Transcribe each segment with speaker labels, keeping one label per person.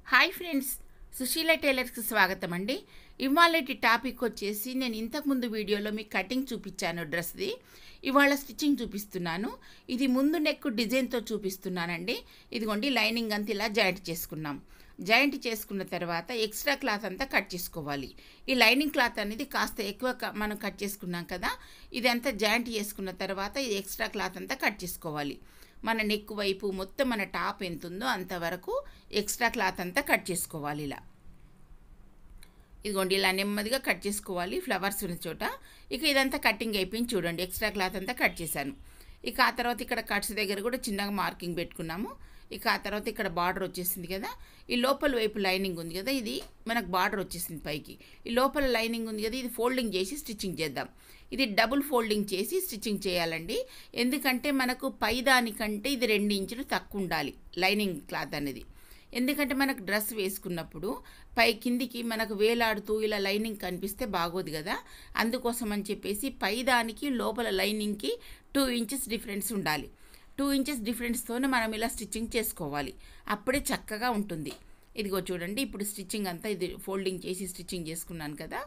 Speaker 1: hi friends Susheela టైలర్స్కి స్వాగతం అండి ఇవాళటి topic వచ్చేసి నేను ఇంతకుముందు వీడియోలో మీకు కటింగ్ చూపించాను డ్రెస్ది ఇవాళ స్టిచ్చింగ్ చూపిస్తున్నాను ఇది ముందు నెక్ డిజైన్తో చూపిస్తున్నానండి ఇదిగోండి లైనింగ్ అంతా ఇలా జాయింట్ చేసుకున్నాం జాయింట్ చేసుకున్న తర్వాత ఎక్స్ట్రా క్లాత్ అంతా కట్ చేసుకోవాలి ఈ లైనింగ్ క్లాత్ అనేది కాస్త ఎక్కువ క- మనం కట్ చేసుకున్నాం కదా ఇదంతా జాయింట్ చేసుకున్న తర్వాత ఈ ఎక్స్ట్రా క్లాత్ అంతా కట్ చేసుకోవాలి మన నెక్ వైపు మొత్తం మన టాప్ ఎంత ఉందో అంతవరకు ఎక్స్ట్రా క్లాత్ అంతా కట్ చేసుకోవాలి ఇలా ఇదిగోండి ఇలా నెమ్మదిగా కట్ చేసుకోవాలి ఫ్లవర్స్ ఉన్న చోట ఇక ఇదంతా కటింగ్ అయిపోయింది చూడండి ఎక్స్ట్రా క్లాత్ అంతా కట్ చేశాను ఇక ఆ తర్వాత ఇక్కడ కట్స్ దగ్గర కూడా చిన్నగా మార్కింగ్ పెట్టుకున్నాము ఇక ఆ తర్వాత ఇక్కడ బార్డర్ వచ్చేసింది కదా ఈ లోపల వైపు లైనింగ్ ఉంది కదా ఇది మనకు బార్డర్ వచ్చేసింది పైకి ఈ లోపల లైనింగ్ ఉంది కదా ఇది ఫోల్డింగ్ చేసి స్టిచ్చింగ్ చేద్దాం ఇది డబుల్ ఫోల్డింగ్ చేసి స్టిచ్చింగ్ చేయాలండి ఎందుకంటే మనకు పై దానికంటే ఇది రెండు ఇంచులు తక్కువ ఉండాలి లైనింగ్ క్లాత్ అనేది ఎందుకంటే మనకు డ్రెస్ వేసుకున్నప్పుడు పై కిందికి మనకు వేలాడుతూ ఇలా లైనింగ్ కనిపిస్తే బాగోదు కదా అందుకోసం అని చెప్పేసి పై దానికి లోపల లైనింగ్కి టూ ఇంచెస్ డిఫరెన్స్ ఉండాలి టూ ఇంచెస్ డిఫరెన్స్తోనే మనం ఇలా స్టిచ్చింగ్ చేసుకోవాలి అప్పుడే చక్కగా ఉంటుంది ఇదిగో చూడండి ఇప్పుడు స్టిచ్చింగ్ అంతా ఇది ఫోల్డింగ్ చేసి స్టిచ్చింగ్ చేసుకున్నాను కదా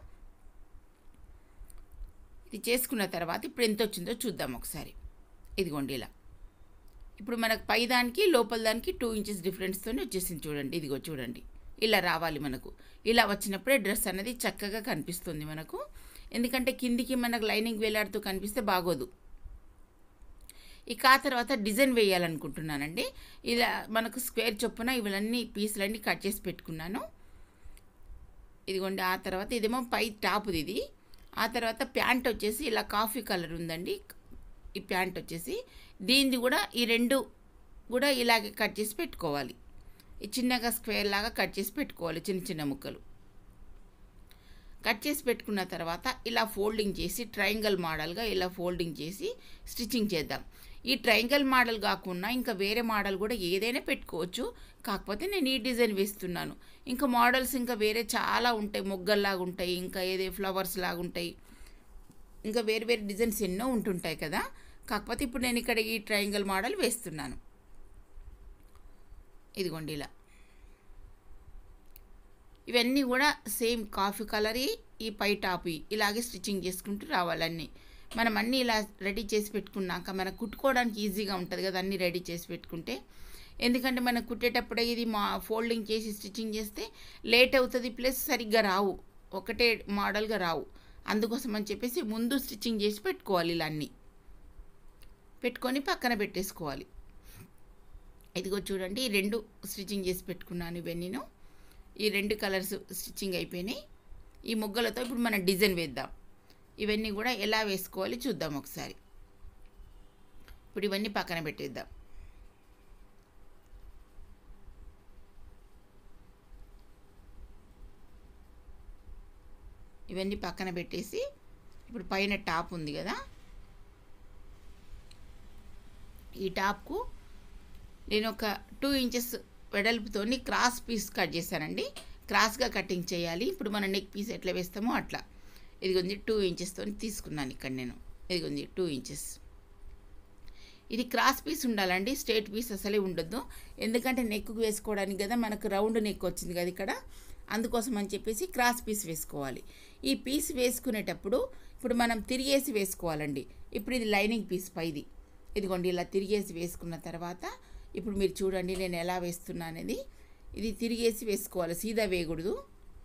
Speaker 1: ఇది చేసుకున్న తర్వాత ఇప్పుడు ఎంత వచ్చిందో చూద్దాం ఒకసారి ఇదిగోండి ఇలా ఇప్పుడు మనకు పై దానికి లోపల దానికి టూ ఇంచెస్ డిఫరెన్స్తోనే వచ్చేసింది చూడండి ఇదిగో చూడండి ఇలా రావాలి మనకు ఇలా వచ్చినప్పుడే డ్రెస్ అనేది చక్కగా కనిపిస్తుంది మనకు ఎందుకంటే కిందికి మనకు లైనింగ్ వేలాడుతూ కనిపిస్తే బాగోదు ఇక ఆ తర్వాత డిజైన్ వేయాలనుకుంటున్నానండి ఇలా మనకు స్క్వేర్ చొప్పున ఇవన్నీ పీసులన్నీ కట్ చేసి పెట్టుకున్నాను ఇదిగోండి ఆ తర్వాత ఇదేమో పై టాప్ది ఇది ఆ తర్వాత ప్యాంట్ వచ్చేసి ఇలా కాఫీ కలర్ ఉందండి ఈ ప్యాంట్ వచ్చేసి దీనిది కూడా ఈ రెండు కూడా ఇలాగే కట్ చేసి పెట్టుకోవాలి ఈ చిన్నగా స్క్వేర్ లాగా కట్ చేసి పెట్టుకోవాలి చిన్న చిన్న ముక్కలు కట్ చేసి పెట్టుకున్న తర్వాత ఇలా ఫోల్డింగ్ చేసి ట్రయాంగల్ మోడల్గా ఇలా ఫోల్డింగ్ చేసి స్టిచ్చింగ్ చేద్దాం ఈ ట్రయాంగల్ మోడల్ కాకుండా ఇంకా వేరే మోడల్ కూడా ఏదైనా పెట్టుకోవచ్చు కాకపోతే నేను ఈ డిజైన్ వేస్తున్నాను ఇంకా మోడల్స్ ఇంకా వేరే చాలా ఉంటాయి మొగ్గల్లాగా ఉంటాయి ఇంకా ఏదే ఫ్లవర్స్ లాగా ఉంటాయి ఇంకా వేరు వేరు డిజైన్స్ ఎన్నో ఉంటుంటాయి కదా కాకపోతే ఇప్పుడు నేను ఇక్కడ ఈ ట్రయాంగల్ మోడల్ వేస్తున్నాను ఇదిగోండి ఇలా ఇవన్నీ కూడా సేమ్ కాఫీ కలర్ ఈ పై టాప్ ఇలాగే స్టిచ్చింగ్ చేసుకుంటూ రావాలన్నీ మనం అన్నీ ఇలా రెడీ చేసి పెట్టుకున్నాక మనకు కుట్టుకోవడానికి ఈజీగా ఉంటుంది కదా అన్నీ రెడీ చేసి పెట్టుకుంటే ఎందుకంటే మనం కుట్టేటప్పుడే ఇది మా ఫోల్డింగ్ చేసి స్టిచ్చింగ్ చేస్తే లేట్ అవుతుంది ప్లస్ సరిగ్గా రావు ఒకటే మోడల్గా రావు అందుకోసం అని చెప్పేసి ముందు స్టిచ్చింగ్ చేసి పెట్టుకోవాలి ఇలా అన్నీ పెట్టుకొని పక్కన పెట్టేసుకోవాలి ఇదిగో చూడండి ఈ రెండు స్టిచ్చింగ్ చేసి పెట్టుకున్నాను ఇవన్నీను ఈ రెండు కలర్స్ స్టిచ్చింగ్ అయిపోయినాయి ఈ ముగ్గలతో ఇప్పుడు మనం డిజైన్ వేద్దాం ఇవన్నీ కూడా ఎలా వేసుకోవాలి చూద్దాం ఒకసారి ఇప్పుడు ఇవన్నీ పక్కన పెట్టేద్దాం ఇవన్నీ పక్కన పెట్టేసి ఇప్పుడు పైన టాప్ ఉంది కదా ఈ టాప్కు నేను ఒక టూ ఇంచెస్ వెడల్పుతోని క్రాస్ పీస్ కట్ చేశానండి క్రాస్గా కటింగ్ చేయాలి ఇప్పుడు మన నెక్ పీస్ ఎట్లా వేస్తామో అట్లా ఇదిగోంది టూ ఇంచెస్తో తీసుకున్నాను ఇక్కడ నేను ఇదిగోంది టూ ఇంచెస్ ఇది క్రాస్ పీస్ ఉండాలండి స్ట్రేట్ పీస్ అసలే ఉండొద్దు ఎందుకంటే నెక్కు వేసుకోవడానికి కదా మనకు రౌండ్ నెక్ వచ్చింది కదా ఇక్కడ అందుకోసం అని చెప్పేసి క్రాస్ పీస్ వేసుకోవాలి ఈ పీస్ వేసుకునేటప్పుడు ఇప్పుడు మనం తిరిగేసి వేసుకోవాలండి ఇప్పుడు ఇది లైనింగ్ పీస్ పైది ఇదిగోండి ఇలా తిరిగేసి వేసుకున్న తర్వాత ఇప్పుడు మీరు చూడండి నేను ఎలా వేస్తున్నా అనేది ఇది తిరిగేసి వేసుకోవాలి సీదా వేయకూడదు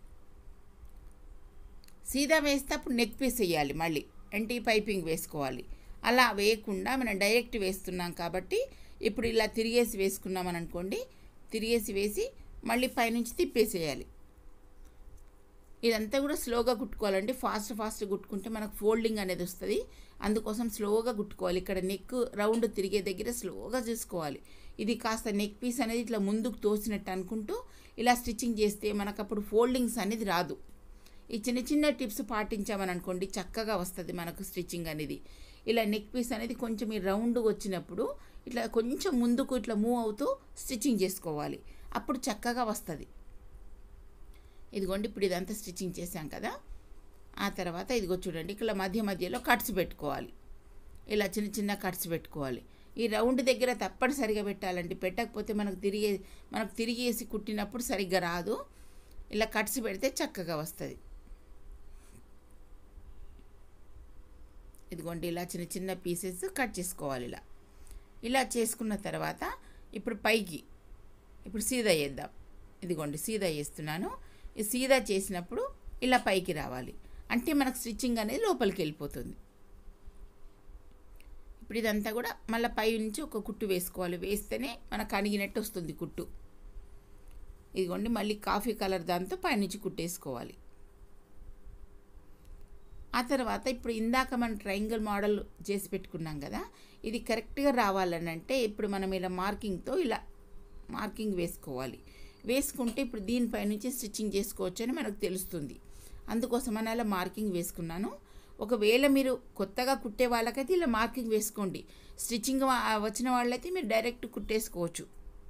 Speaker 1: సీదా వేస్తే అప్పుడు నెక్ పీస్ వేయాలి మళ్ళీ అంటే పైపింగ్ వేసుకోవాలి అలా వేయకుండా మనం డైరెక్ట్ వేస్తున్నాం కాబట్టి ఇప్పుడు ఇలా తిరిగేసి వేసుకున్నామని అనుకోండి తిరిగేసి వేసి మళ్ళీ పైనుంచి తిప్పేసేయాలి ఇదంతా కూడా స్లోగా కుట్టుకోవాలండి ఫాస్ట్ ఫాస్ట్ కుట్టుకుంటే మనకు ఫోల్డింగ్ అనేది వస్తుంది అందుకోసం స్లోగా కుట్టుకోవాలి ఇక్కడ నెక్ రౌండ్ తిరిగే దగ్గర స్లోగా చూసుకోవాలి ఇది కాస్త నెక్ పీస్ అనేది ఇట్లా ముందుకు తోసినట్టు అనుకుంటూ ఇలా స్టిచ్చింగ్ చేస్తే మనకు అప్పుడు ఫోల్డింగ్స్ అనేది రాదు ఈ చిన్న చిన్న టిప్స్ పాటించామని అనుకోండి చక్కగా వస్తుంది మనకు స్టిచ్చింగ్ అనేది ఇలా నెక్ పీస్ అనేది కొంచెం ఈ రౌండ్ వచ్చినప్పుడు ఇట్లా కొంచెం ముందుకు ఇట్లా మూవ్ అవుతూ స్టిచ్చింగ్ చేసుకోవాలి అప్పుడు చక్కగా వస్తుంది ఇదిగోండి ఇప్పుడు ఇదంతా స్టిచ్చింగ్ చేశాం కదా ఆ తర్వాత ఇదిగో చూడండి ఇక్కడ మధ్య మధ్యలో కట్స్ పెట్టుకోవాలి ఇలా చిన్న చిన్న కట్స్ పెట్టుకోవాలి ఈ రౌండ్ దగ్గర తప్పనిసరిగా పెట్టాలండి పెట్టకపోతే మనకు తిరిగే మనకు తిరిగేసి కుట్టినప్పుడు సరిగ్గా రాదు ఇలా కట్స్ పెడితే చక్కగా వస్తుంది ఇదిగోండి ఇలా చిన్న చిన్న పీసెస్ కట్ చేసుకోవాలి ఇలా ఇలా చేసుకున్న తర్వాత ఇప్పుడు పైకి ఇప్పుడు సీదా చేద్దాం ఇదిగోండి సీదా చేస్తున్నాను ఈ సీదా చేసినప్పుడు ఇలా పైకి రావాలి అంటే మనకు స్టిచ్చింగ్ అనేది లోపలికి వెళ్ళిపోతుంది ఇప్పుడు ఇదంతా కూడా మళ్ళీ పై నుంచి ఒక కుట్టు వేసుకోవాలి వేస్తేనే మనకు అణిగినట్టు వస్తుంది కుట్టు ఇదిగోండి మళ్ళీ కాఫీ కలర్ దాంతో పైనుంచి కుట్టేసుకోవాలి ఆ తర్వాత ఇప్పుడు ఇందాక మనం ట్రయాంగిల్ మోడల్ చేసి పెట్టుకున్నాం కదా ఇది కరెక్ట్గా రావాలని అంటే ఇప్పుడు మనం ఇలా మార్కింగ్తో ఇలా మార్కింగ్ వేసుకోవాలి వేసుకుంటే ఇప్పుడు దీనిపై నుంచి స్టిచ్చింగ్ చేసుకోవచ్చు అని మనకు తెలుస్తుంది అందుకోసం అని అలా మార్కింగ్ వేసుకున్నాను ఒకవేళ మీరు కొత్తగా కుట్టే వాళ్ళకైతే ఇలా మార్కింగ్ వేసుకోండి స్టిచ్చింగ్ వచ్చిన వాళ్ళైతే మీరు డైరెక్ట్ కుట్టేసుకోవచ్చు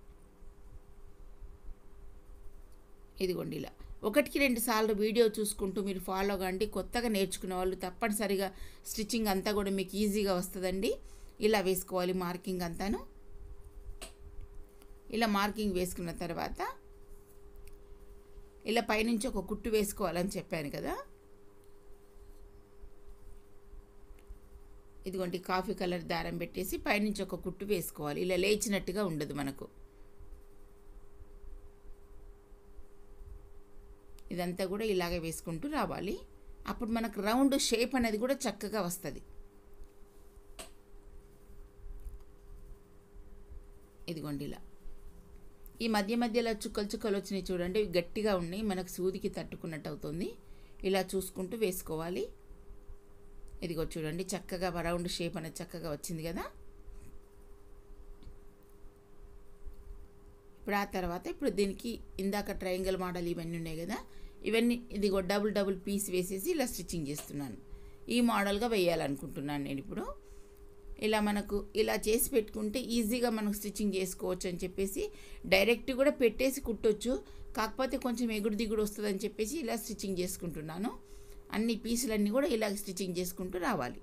Speaker 1: ఇదిగోండి ఇలా ఒకటికి రెండు సార్లు వీడియో చూసుకుంటూ మీరు ఫాలో కండి కొత్తగా నేర్చుకునే వాళ్ళు తప్పనిసరిగా స్టిచ్చింగ్ అంతా కూడా మీకు ఈజీగా వస్తుందండి ఇలా వేసుకోవాలి మార్కింగ్ అంతాను ఇలా మార్కింగ్ వేసుకున్న తర్వాత ఇలా పైనుంచి ఒక కుట్టు వేసుకోవాలని చెప్పాను కదా ఇదిగోండి కాఫీ కలర్ దారం పెట్టేసి పైనుంచి ఒక కుట్టు వేసుకోవాలి ఇలా లేచినట్టుగా ఉండదు మనకు ఇదంతా కూడా ఇలాగే వేసుకుంటూ రావాలి అప్పుడు మనకు రౌండ్ షేప్ అనేది కూడా చక్కగా వస్తుంది ఇదిగోండి ఇలా ఈ మధ్య మధ్యలో చుక్కలు చుక్కలు వచ్చినాయి చూడండి ఇవి గట్టిగా ఉన్నాయి మనకు సూదికి తట్టుకున్నట్టు అవుతుంది ఇలా చూసుకుంటూ వేసుకోవాలి ఇదిగో చూడండి చక్కగా రౌండ్ షేప్ అనేది చక్కగా వచ్చింది కదా ఇప్పుడు ఆ తర్వాత ఇప్పుడు దీనికి ఇందాక ట్రయాంగిల్ మోడల్ ఇవన్నీ ఉన్నాయి కదా ఇవన్నీ ఇదిగో డబుల్ డబుల్ పీస్ వేసేసి ఇలా స్టిచ్చింగ్ చేస్తున్నాను ఈ మోడల్గా వేయాలనుకుంటున్నాను నేను ఇప్పుడు ఇలా మనకు ఇలా చేసి పెట్టుకుంటే ఈజీగా మనకు స్టిచ్చింగ్ చేసుకోవచ్చు అని చెప్పేసి డైరెక్ట్ కూడా పెట్టేసి కుట్టొచ్చు కాకపోతే కొంచెం ఎగుడు దిగుడు వస్తుందని చెప్పేసి ఇలా స్టిచ్చింగ్ చేసుకుంటున్నాను అన్ని పీసులన్నీ కూడా ఇలా స్టిచ్చింగ్ చేసుకుంటూ రావాలి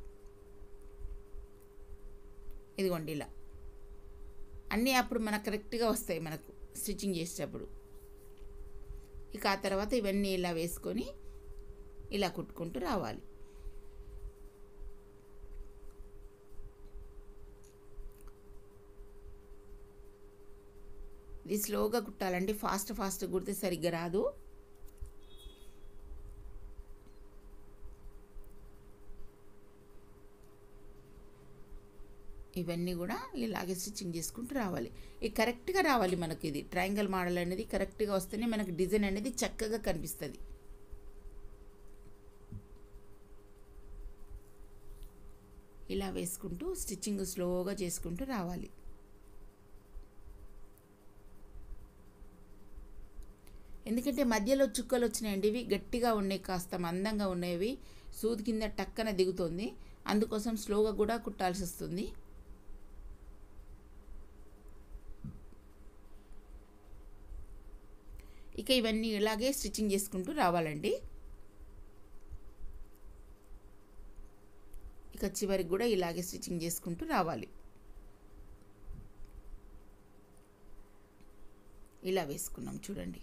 Speaker 1: ఇదిగోండి ఇలా అన్నీ అప్పుడు మనకు కరెక్ట్గా వస్తాయి మనకు స్టిచ్చింగ్ చేసేటప్పుడు ఇక ఆ తర్వాత ఇవన్నీ ఇలా వేసుకొని ఇలా కుట్టుకుంటూ రావాలి ఇది స్లోగా కుట్టాలంటే ఫాస్ట్ ఫాస్ట్ కుడితే సరిగ్గా రాదు ఇవన్నీ కూడా ఇలాగే స్టిచ్చింగ్ చేసుకుంటూ రావాలి ఇది కరెక్ట్గా రావాలి మనకి ఇది ట్రయాంగిల్ మోడల్ అనేది కరెక్ట్గా వస్తేనే మనకి డిజైన్ అనేది చక్కగా కనిపిస్తుంది ఇలా వేసుకుంటూ స్టిచ్చింగ్ స్లోగా చేసుకుంటూ రావాలి ఎందుకంటే మధ్యలో చుక్కలు వచ్చినాయండి ఇవి గట్టిగా ఉన్నాయి కాస్త మందంగా ఉన్నవి సూది కింద టక్కన దిగుతుంది అందుకోసం స్లోగా కూడా కుట్టాల్సి వస్తుంది ఇక ఇవన్నీ ఇలాగే స్టిచ్చింగ్ చేసుకుంటూ రావాలండి ఇక చివరికి కూడా ఇలాగే స్టిచ్చింగ్ చేసుకుంటూ రావాలి ఇలా వేసుకున్నాం చూడండి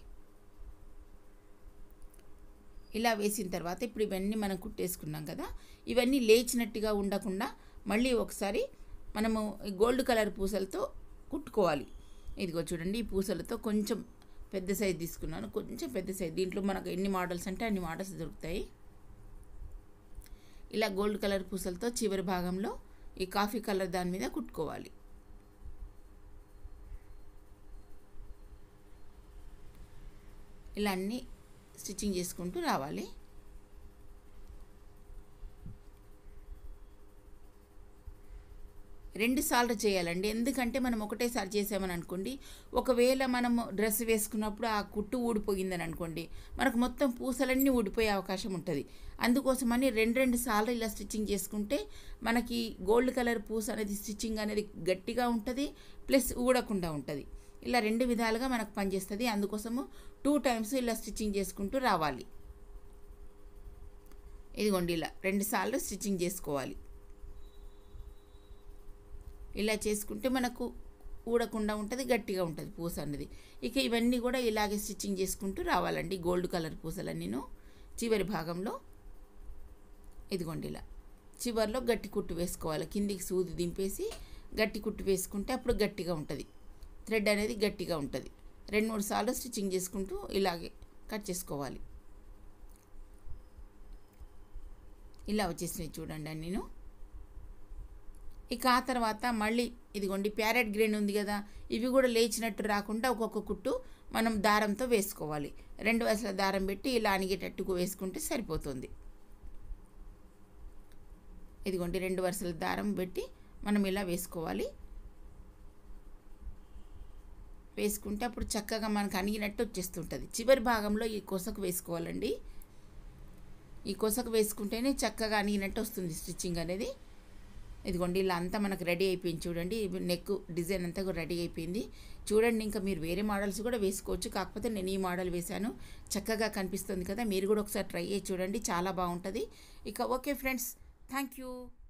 Speaker 1: ఇలా వేసిన తర్వాత ఇప్పుడు ఇవన్నీ మనం కుట్టేసుకున్నాం కదా ఇవన్నీ లేచినట్టుగా ఉండకుండా మళ్ళీ ఒకసారి మనము గోల్డ్ కలర్ పూసలతో కుట్టుకోవాలి ఇదిగో చూడండి ఈ పూసలతో కొంచెం పెద్ద సైజ్ తీసుకున్నాను కొంచెం పెద్ద సైజ్ దీంట్లో మనకు ఎన్ని మోడల్స్ అంటే అన్ని మోడల్స్ దొరుకుతాయి ఇలా గోల్డ్ కలర్ పూసలతో చివరి భాగంలో ఈ కాఫీ కలర్ దాని మీద కుట్టుకోవాలి ఇలా అన్నీ స్టిచ్చింగ్ చేసుకుంటూ రావాలి రెండు సార్లు చేయాలండి ఎందుకంటే మనం ఒకటేసారి చేసామని అనుకోండి ఒకవేళ మనం డ్రెస్ వేసుకున్నప్పుడు ఆ కుట్టు ఊడిపోయిందని అనుకోండి మనకు మొత్తం పూసలన్నీ ఊడిపోయే అవకాశం ఉంటుంది అందుకోసమని రెండు రెండు సార్లు ఇలా స్టిచ్చింగ్ చేసుకుంటే మనకి గోల్డ్ కలర్ పూస అనేది స్టిచ్చింగ్ అనేది గట్టిగా ఉంటుంది ప్లస్ ఊడకుండా ఉంటుంది ఇలా రెండు విధాలుగా మనకు పనిచేస్తుంది అందుకోసము టూ టైమ్స్ ఇలా స్టిచ్చింగ్ చేసుకుంటూ రావాలి ఇదిగోండి ఇలా రెండు సార్లు స్టిచ్చింగ్ చేసుకోవాలి ఇలా చేసుకుంటే మనకు ఊడకుండా ఉంటుంది గట్టిగా ఉంటుంది పూస అన్నది ఇక ఇవన్నీ కూడా ఇలాగే స్టిచ్చింగ్ చేసుకుంటూ రావాలండి గోల్డ్ కలర్ పూసలన్నీను చివరి భాగంలో ఇదిగోండి ఇలా చివర్లో గట్టి కుట్టు వేసుకోవాలి కిందికి సూది దింపేసి గట్టి కుట్టు వేసుకుంటే అప్పుడు గట్టిగా ఉంటుంది థ్రెడ్ అనేది గట్టిగా ఉంటుంది రెండు మూడు సార్లు స్టిచ్చింగ్ చేసుకుంటూ ఇలాగే కట్ చేసుకోవాలి ఇలా వచ్చేసినాయి చూడండి నేను ఇక ఆ తర్వాత మళ్ళీ ఇదిగోండి ప్యారెట్ గ్రెయిన్ ఉంది కదా ఇవి కూడా లేచినట్టు రాకుండా ఒక్కొక్క కుట్టు మనం దారంతో వేసుకోవాలి రెండు వయసుల దారం పెట్టి ఇలా అణిగేటట్టుకు వేసుకుంటే సరిపోతుంది ఇదిగోండి రెండు వరుసల దారం పెట్టి మనం ఇలా వేసుకోవాలి వేసుకుంటే అప్పుడు చక్కగా మనకు అణిగినట్టు వచ్చేస్తుంటుంది చివరి భాగంలో ఈ కొసకు వేసుకోవాలండి ఈ కొసకు వేసుకుంటేనే చక్కగా అణిగినట్టు వస్తుంది స్టిచ్చింగ్ అనేది ఇదిగోండి ఇలా అంతా మనకు రెడీ అయిపోయింది చూడండి నెక్ డిజైన్ అంతా కూడా రెడీ అయిపోయింది చూడండి ఇంకా మీరు వేరే మోడల్స్ కూడా వేసుకోవచ్చు కాకపోతే నేను ఈ మోడల్ వేశాను చక్కగా కనిపిస్తుంది కదా మీరు కూడా ఒకసారి ట్రై చేసి చూడండి చాలా బాగుంటుంది ఇక ఓకే ఫ్రెండ్స్ థ్యాంక్ యూ